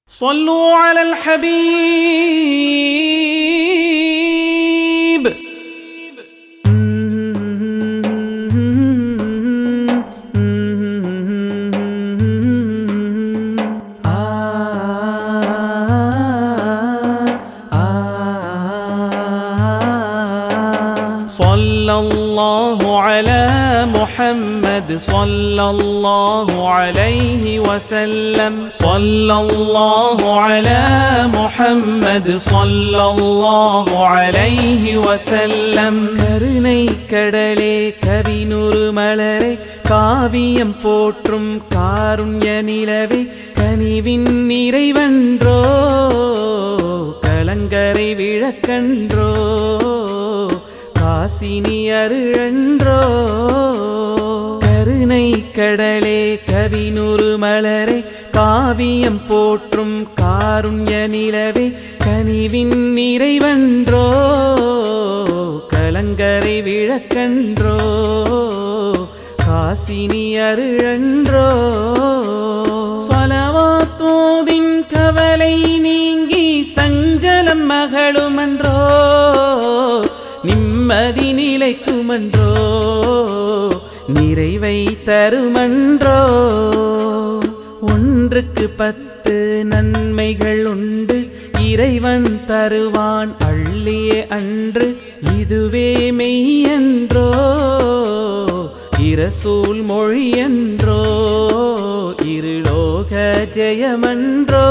صلوا على الحبيب صلى الله على محمد صلى الله عليه وسلم صلى الله على محمد صلى الله عليه وسلم கருணை கடலே கவினுறு மலரே காவியம் போற்றும் காருண்ய நிலவே கனிவின் நிறைவன்றோ கலங்கரை விழக்கன்றோ காசினி அருழன்றோ கருணை கடலே கவினுறு மலரே காவியம் போற்றும் காருண்ய நிலவே கனிவின் நிறைவன்றோ கலங்கரை விழக்கன்றோ காசினி அருழன்றோ சொலவாத்தோதின் கவலை நீங்கி சஞ்சலம் மகளுமன்றோ நிம்மதி நிலைக்குமன்றோ நிறைவை தருமன்றோ ஒன்றுக்கு பத்து நன்மைகள் உண்டு இறைவன் தருவான் அள்ளியே அன்று இதுவே மெய்யன்றோ இரசூல் மொழியன்றோ இருலோக ஜெயமன்றோ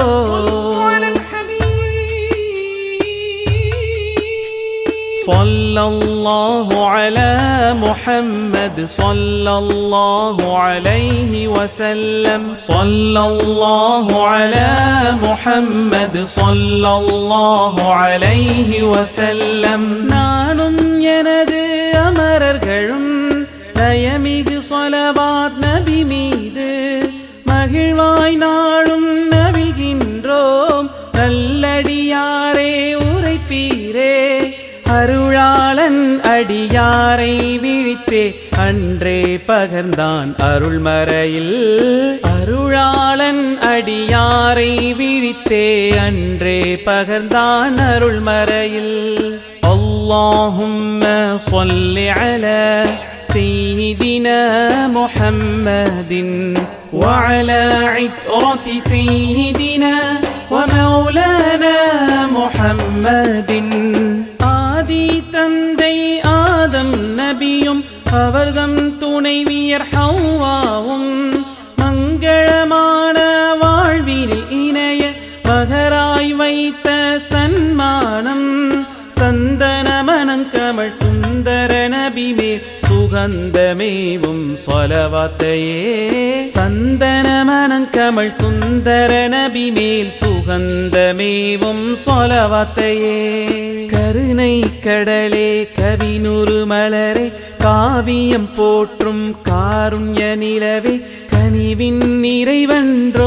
صلى الله على محمد صلى الله عليه وسلم صلى الله على محمد صلى الله عليه وسلم நானும் எனது அமரர்களும் நயமிகு சொலவாத் நபி மீது மகிழ்வாய் நாளும் நவிழ்கின்றோம் நல்லடியாரே உரைப்பீரே அருளாளன் அடியாரை விழித்தே அன்றே பகர்ந்தான் அருள்மறையில் அருளாளன் அடியாரை விழித்தே அன்றே பகர்ந்தான் அருள்மறையில் اللهم صل على سيدنا محمد وعلى عترة سيدنا ومولانا محمد ஆதி தந்தை ஆதம் நபியும் அவர்தம் துணைவியர் ஹவ்வாவும் மங்களமான வாழ்வினில் இணைய மகராய் வைத்த சன்மானம் சந்தன மணங்கமள் சுந்தர நபி மேல் சுகந்தமேவும் சொலவாத்தையே சந்தன மணங்கமள் சுந்தர நபி மேல் சுகந்தமேவும் சொலவாத்தையே கருணை கடலே கவினுறு மலரே காவியம் போற்றும் காருண்ய நிலவே கனிவின் நிறைவன்றோ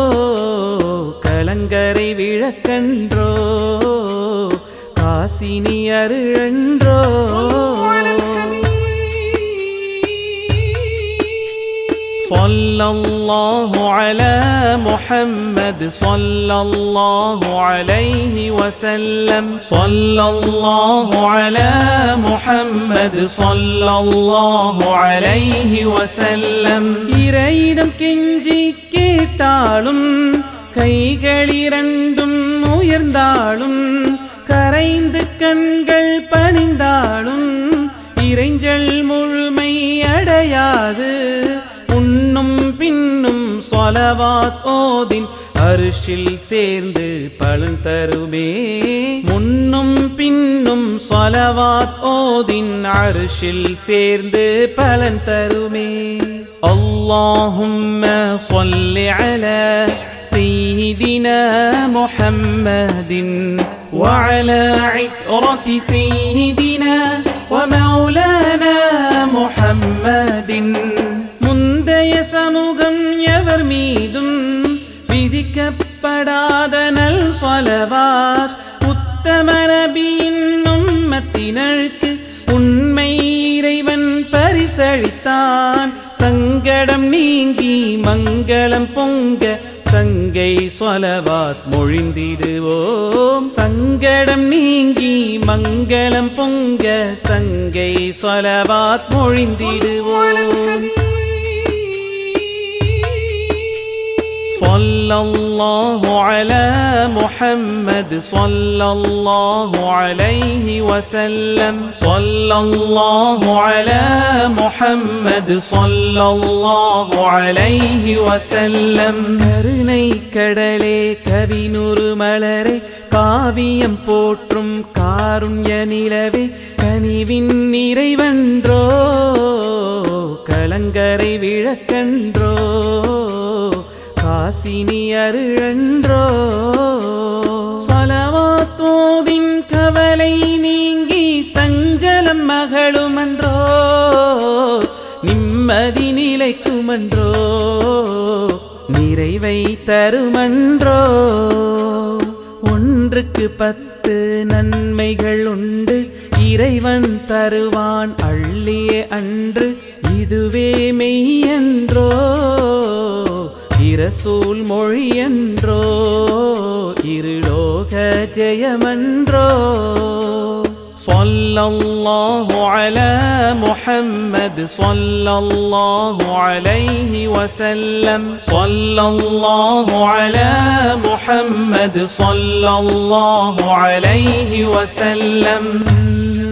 கலங்கரை விழக்கன்றோ காசினி அருழன்றோ صلى الله على محمد صلى الله عليه وسلم صلى الله على محمد صلى الله عليه وسلم இறையிடம் கெஞ்சி கேட்டாலும் கைகளிரண்டும் உயர்ந்தாலும் கரைந்து கண்கள் பணிந்தாலும் இறைஞ்சல் முழுமை அடையாது உண்ணும் பின்னும் சொலவாத் ஓதின் அரிசில் சேர்ந்து பலன் தருமே முன்னும் பின்னும் சொலவாத் ஓதின் அரிசில் சேர்ந்து பலன் தருமே اللهم صل على سيدنا محمد وعلى عترة سيدنا ومولانا محمد முந்தைய சமூகம் எவர் மீதும் விதிக்கப்படாத நல் சொலவாத் உத்தம நபியின் உம்மத்தினருக்கு உண்மை இறைவன் பரிசளித்தான் சங்கடம் நீங்கி மங்களம் பொங்க சங்கை சொலவாத் மொழிந்திடுவோம் சங்கடம் நீங்கி மங்களம் பொங்க சங்கை சொலவாத் மொழிந்திடுவோம் صلى الله على محمد صلى الله عليه وسلم صلى الله على محمد صلى الله عليه وسلم கருணை கடலே கவினுரு மலரே காவியம் போற்றும் காருண்ய நிலவே கனிவின் நிறைவன்றோ கலங்கரை விழக்கன்றோ காசினி அருழன்றோ சலவாத்தோதின் கவலை நீங்கி சஞ்சலம் மகளுமன்றோ நிம்மதி நிலைக்குமன்றோ நிறைவை தருமன்றோ ஒன்றுக்கு பத்து நன்மைகள் உண்டு இறைவன் தருவான் அள்ளிய அன்று இதுவே மெய்யன்றோ இரசூல் மொழியன்றோ இருலோக ஜெயமன்றோ صلى الله على محمد صلى الله عليه وسلم صلى الله على محمد صلى الله عليه وسلم